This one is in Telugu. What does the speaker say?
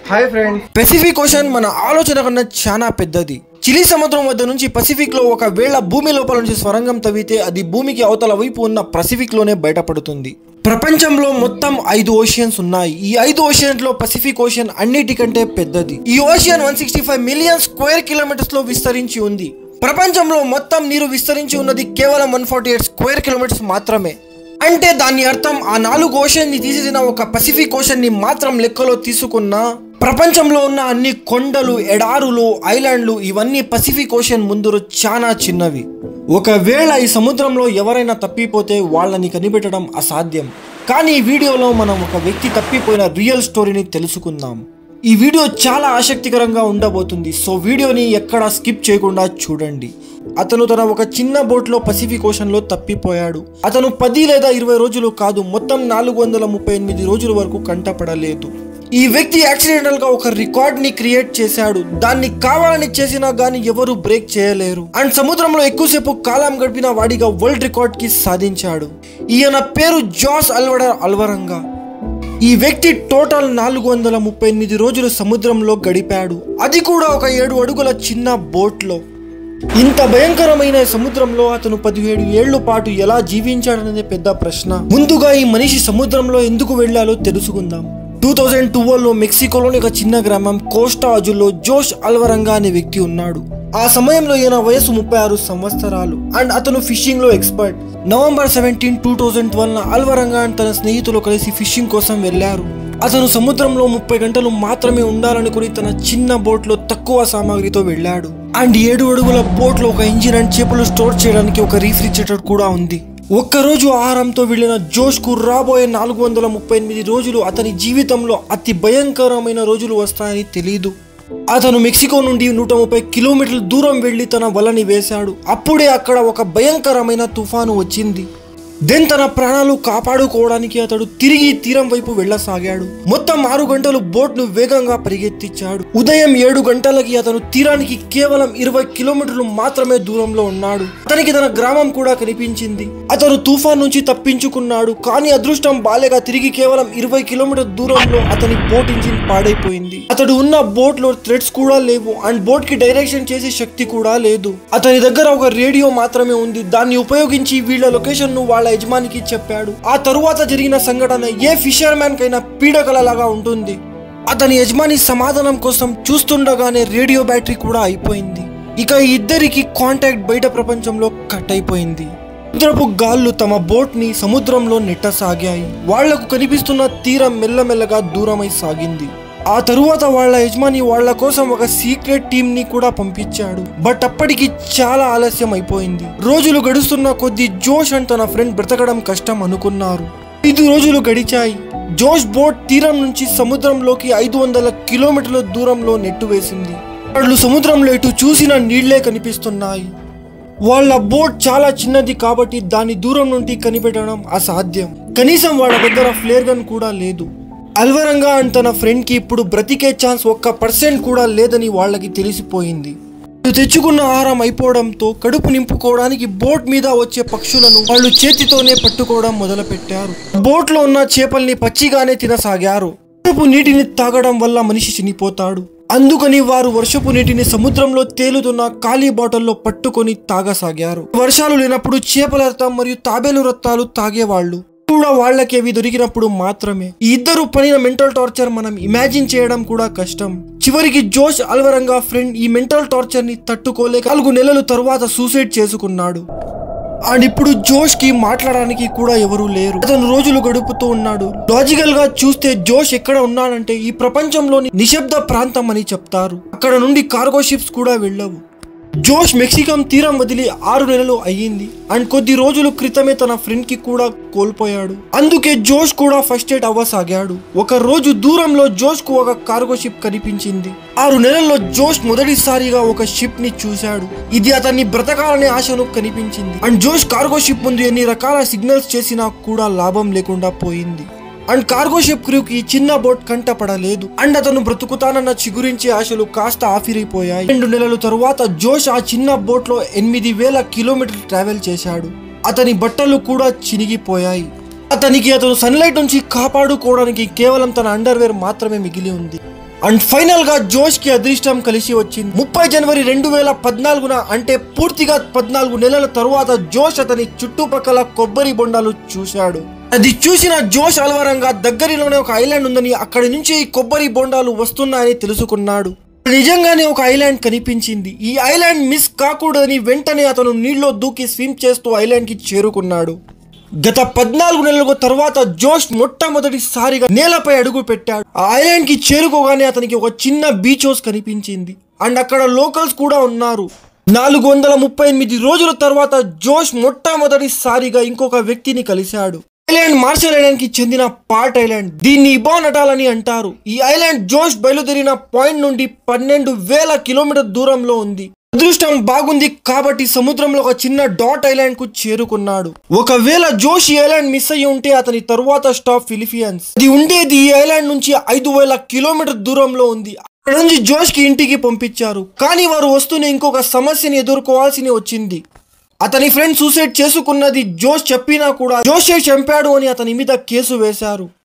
హాయ్ ఫ్రెండ్స్ పెసిఫిక్ ఓషన్ మన ఆలోచన కన్నా చాలా పెద్దది చిలీ సముద్రం వద్ద నుంచి పసిఫిక్ లో ఒకవేళ భూమి లోపల నుంచి స్వరంగం తవ్వితే అది భూమికి అవతల వైపు ఉన్న పసిఫిక్ లోనే బయటపడుతుంది ప్రపంచంలో మొత్తం ఐదు ఓషియన్స్ ఉన్నాయి ఈ ఐదు ఓషియన్స్ లో పసిఫిక్ ఓషన్ అన్నిటికంటే పెద్దది ఈ ocean one sixty five million square kilometers లో విస్తరించి ఉంది ప్రపంచంలో మొత్తం నీరు విస్తరించి ఉన్నది కేవలం one forty eight square kilometers మాత్రమే అంటే దాని అర్థం ఆ నాలుగు ఓషన్ ని తీసేసిన ఒక పసిఫిక్ ఓషన్ ని మాత్రం లెక్కలో తీసుకున్నా ప్రపంచంలో ఉన్న అన్ని కొండలు ఎడారులు ఐలాండ్లు ఇవన్నీ పసిఫిక్ ఓషన్ ముందు చాలా చిన్నవి ఒకవేళ ఈ సముద్రంలో ఎవరైనా తప్పిపోతే వాళ్ళని కనిపెట్టడం అసాధ్యం కానీ ఈ వీడియోలో మనం ఒక వ్యక్తి తప్పిపోయిన రియల్ స్టోరీని తెలుసుకుందాం ఈ వీడియో చాలా ఆసక్తికరంగా ఉండబోతుంది సో వీడియోని ఎక్కడా స్కిప్ చేయకుండా చూడండి అతను తన ఒక చిన్న బోట్లో పసిఫిక్ ఓషన్లో తప్పిపోయాడు అతను పది లేదా ఇరవై రోజులు కాదు మొత్తం నాలుగు వందల ముప్పై ఎనిమిది రోజుల వరకు కంటపడలేదు ఈ వ్యక్తి యాక్సిడెంటల్ గా ఒక రికార్డ్ ని క్రియేట్ చేశాడు దాన్ని కావాలని చేసినా గానీ ఎవరు బ్రేక్ చేయలేరు అండ్ సముద్రంలో ఎక్కువసేపు కాలం గడిపిన వాడిగా వరల్డ్ రికార్డ్ కి సాధించాడు ఈయన పేరు జాస్ అల్వడర్ అల్వరంగా ఈ వ్యక్తి టోటల్ నాలుగు వందల ముప్పై ఎనిమిది రోజులు సముద్రంలో గడిపాడు అది కూడా ఒక ఏడు అడుగుల చిన్న బోట్లో ఇంత భయంకరమైన సముద్రంలో అతను పదిహేడు ఏళ్ల పాటు ఎలా జీవించాడనేది పెద్ద ప్రశ్న ముందుగా ఈ మనిషి సముద్రంలో ఎందుకు వెళ్ళాలో తెలుసుకుందాం టూ థౌజండ్ ట్వెల్వ్లో మెక్సికోలోని ఒక చిన్న గ్రామం కోస్టా అజుల్లో జోష్ అల్వరంగా అనే వ్యక్తి ఉన్నాడు ఆ సమయంలో ఈయన వయసు ముప్పై ఆరు సంవత్సరాలు అండ్ అతను ఫిషింగ్ లో expert November seventeen two thousand twelve Alvarenga and తన స్నేహితులు కలిసి ఫిషింగ్ కోసం వెళ్లారు అతను సముద్రంలో ముప్పై గంటలు మాత్రమే ఉండాలనుకుని తన చిన్న బోట్లో తక్కువ సామాగ్రితో వెళ్ళాడు అండ్ ఏడు అడుగుల బోట్లో ఒక ఇంజిన్ అండ్ చేపలు స్టోర్ చేయడానికి ఒక రీఫ్రిజిరేటర్ కూడా ఉంది ఒక్కరోజు ఆహారంతో వెళ్ళిన జోష్కు రాబోయే నాలుగు వందల ముప్పై ఎనిమిది రోజులు అతని జీవితంలో అతి భయంకరమైన రోజులు వస్తాయని తెలియదు అతను మెక్సికో నుండి నూట ముప్పై కిలోమీటర్ల దూరం వెళ్లి తన వలని వేశాడు అప్పుడే అక్కడ ఒక భయంకరమైన తుఫాను వచ్చింది దెన్ తన ప్రాణాలు కాపాడుకోవడానికి అతడు తిరిగి తీరం వైపు వెళ్ళసాగాడు మొత్తం ఆరు గంటలు బోట్ను వేగంగా పరిగెత్తించాడు ఉదయం ఏడు గంటలకి అతను తీరానికి కేవలం ఇరవై కిలోమీటర్లు మాత్రమే దూరంలో ఉన్నాడు అతనికి తన గ్రామం కూడా కనిపించింది అతను తుఫాన్ నుంచి తప్పించుకున్నాడు కానీ అదృష్టం బాలేగా తిరిగి కేవలం ఇరవై కిలోమీటర్ దూరంలో అతని బోట్ ఇంజిన్ పాడైపోయింది అతడు ఉన్న బోట్ లో థ్రెడ్స్ కూడా లేవు అండ్ బోట్ కి డైరెక్షన్ చేసే శక్తి కూడా లేదు అతని దగ్గర ఒక రేడియో మాత్రమే ఉంది దాన్ని ఉపయోగించి వీళ్ళ లొకేషన్ ను వాళ్ళ యజమానికి చెప్పాడు ఆ తరువాత జరిగిన సంఘటన ఏ ఫిషర్ మ్యాన్ కైనా పీడకలలాగా ఉంటుంది అతని యజమాని సమాధానం కోసం చూస్తుండగానే రేడియో బ్యాటరీ కూడా అయిపోయింది ఇక ఈ ఇద్దరికి కాంటాక్ట్ బయట ప్రపంచంలో కట్ అయిపోయింది సముద్రపు గాళ్ళు తమ బోట్ ని సముద్రంలో నెట్టసాగాయి వాళ్లకు కనిపిస్తున్న తీరం మెల్లమెల్లగా దూరమై సాగింది ఆ తరువాత వాళ్ళ యజమాని వాళ్ళ కోసం ఒక సీక్రెట్ టీం ని కూడా పంపించాడు బట్ అప్పటికి చాలా ఆలస్యం అయిపోయింది రోజులు గడుస్తున్న కొద్దీ జోష్ అండ్ తన ఫ్రెండ్ బ్రతకడం కష్టం అనుకున్నారు ఐదు రోజులు గడిచాయి జోష్ బోట్ తీరం నుంచి సముద్రంలోకి ఐదు వందల కిలోమీటర్ల దూరంలో నెట్టు వేసింది వాళ్ళు సముద్రంలో ఇటు చూసిన నీళ్లే కనిపిస్తున్నాయి వాళ్ళ బోట్ చాలా చిన్నది కాబట్టి దాని దూరం నుండి కనిపెట్టడం అసాధ్యం కనీసం వాళ్ళ దగ్గర ఫ్లేర్ గన్ కూడా లేదు అల్వరంగా అండ్ తన ఫ్రెండ్ కి ఇప్పుడు బ్రతికే ఛాన్స్ ఒక్క పర్సెంట్ కూడా లేదని వాళ్ళకి తెలిసిపోయింది వాళ్ళు తెచ్చుకున్న ఆహారం అయిపోవడంతో కడుపు నింపుకోవడానికి బోట్ మీద వచ్చే పక్షులను వాళ్ళు చేతితోనే పట్టుకోవడం మొదలుపెట్టారు బోట్ లో ఉన్న చేపల్ని పచ్చిగానే తినసాగారు వర్షపు నీటిని తాగడం వల్ల మనిషి చనిపోతాడు అందుకని వారు వర్షపు నీటిని సముద్రంలో తేలుతున్న ఖాళీ బాటిల్లో పట్టుకొని తాగసాగారు వర్షాలు లేనప్పుడు చేపల రక్తం మరియు తాబేలు రక్తాలు తాగేవాళ్ళు కూడా వాళ్ళకి అవి దొరికినప్పుడు మాత్రమే ఈ ఇద్దరు పడిన మెంటల్ టార్చర్ మనం ఇమాజిన్ చేయడం కూడా కష్టం చివరికి జోష్ అల్వరంగా ఫ్రెండ్ ఈ మెంటల్ టార్చర్ ని తట్టుకోలేక నాలుగు నెలల తరువాత సూసైడ్ చేసుకున్నాడు అండ్ ఇప్పుడు జోష్ కి మాట్లాడడానికి కూడా ఎవరూ లేరు అతను రోజులు గడుపుతూ ఉన్నాడు లాజికల్ గా చూస్తే జోష్ ఎక్కడ ఉన్నాడంటే ఈ ప్రపంచంలోని నిశ్శబ్ద ప్రాంతం అని చెప్తారు అక్కడ నుండి కార్గో షిప్స్ కూడా వెళ్ళవు జోష్ మెక్సికం తీరం వదిలి ఆరు నెలలు అయ్యింది అండ్ కొద్ది రోజుల క్రితమే తన ఫ్రెండ్ కి కూడా కోల్పోయాడు అందుకే జోష్ కూడా ఫస్ట్ ఎయిడ్ అవ్వసాగాడు ఒక రోజు దూరంలో జోష్ కు ఒక కార్గో షిప్ కనిపించింది ఆరు నెలల్లో జోష్ మొదటిసారిగా ఒక షిప్ ని చూశాడు ఇది అతన్ని బ్రతకాలనే ఆశను కనిపించింది అండ్ జోష్ కార్గో షిప్ ముందు ఎన్ని రకాల సిగ్నల్స్ చేసినా కూడా లాభం లేకుండా పోయింది అండ్ కార్గో షిప్ క్రూకి చిన్న బోట్ కంటపడలేదు అండ్ అతను బ్రతుకుతానన్న చిగురించే ఆశలు కాస్త ఆఫిరైపోయాయి రెండు నెలల తరువాత జోష్ ఆ చిన్న బోట్ లో ఎనిమిది వేల కిలోమీటర్లు ట్రావెల్ చేశాడు అతని బట్టలు కూడా చినిగిపోయాయి అతనికి అతను సన్లైట్ నుంచి కాపాడుకోవడానికి కేవలం తన అండర్వేర్ మాత్రమే మిగిలి ఉంది అండ్ ఫైనల్ గా జోష్ కి అదృష్టం కలిసి వచ్చింది ముప్పై జనవరి రెండు వేల పద్నాలుగున అంటే పూర్తిగా పద్నాలుగు నెలల తరువాత జోష్ అతని చుట్టుపక్కల కొబ్బరి బొండాలు చూశాడు అది చూసిన జోష్ అలవరంగా దగ్గరలోనే ఒక ఐలాండ్ ఉందని అక్కడి నుంచి ఈ కొబ్బరి బొండాలు వస్తున్నాయని తెలుసుకున్నాడు నిజంగానే ఒక ఐలాండ్ కనిపించింది ఈ ఐలాండ్ మిస్ కాకూడదని వెంటనే అతను నీళ్ళలో దూకి స్విమ్ చేస్తూ ఐలాండ్ కి చేరుకున్నాడు గత పద్నాలుగు నెలల తర్వాత జోష్ మొట్టమొదటిసారిగా నేలపై అడుగు పెట్టాడు ఆ ఐలాండ్ కి చేరుకోగానే అతనికి ఒక చిన్న బీచ్ హౌస్ కనిపించింది అండ్ అక్కడ లోకల్స్ కూడా ఉన్నారు నాలుగు వందల ముప్పై ఎనిమిది రోజుల తర్వాత జోష్ మొట్టమొదటిసారిగా ఇంకొక వ్యక్తిని కలిశాడు ఐలాండ్ మార్షల్ ఐలాండ్ కి చెందిన పార్ట్ ఐలాండ్ దీన్ని ఇబాన్ అటాలని అంటారు ఈ ఐలాండ్ జోష్ బయలుదేరిన పాయింట్ నుండి పన్నెండు వేల కిలోమీటర్ దూరంలో ఉంది అదృష్టం బాగుంది కాబట్టి సముద్రంలో ఒక చిన్న డాట్ ఐలాండ్ కు చేరుకున్నాడు ఒకవేళ జోష్ ఈ ఐలాండ్ మిస్ అయ్యి ఉంటే అతని తరువాత స్టాప్ ఫిలిపియన్స్ ఇది ఉండేది ఈ ఐలాండ్ నుంచి ఐదు వేల కిలోమీటర్ దూరంలో ఉంది అక్కడ నుంచి జోష్ కి ఇంటికి పంపించారు కానీ వారు వస్తూనే ఇంకొక సమస్యని ఎదుర్కోవాల్సి వచ్చింది అతని ఫ్రెండ్ సూసైడ్ చేసుకున్నది జోష్ చెప్పినా కూడా జోషే చంపాడు అని అతని మీద కేసు వేశారు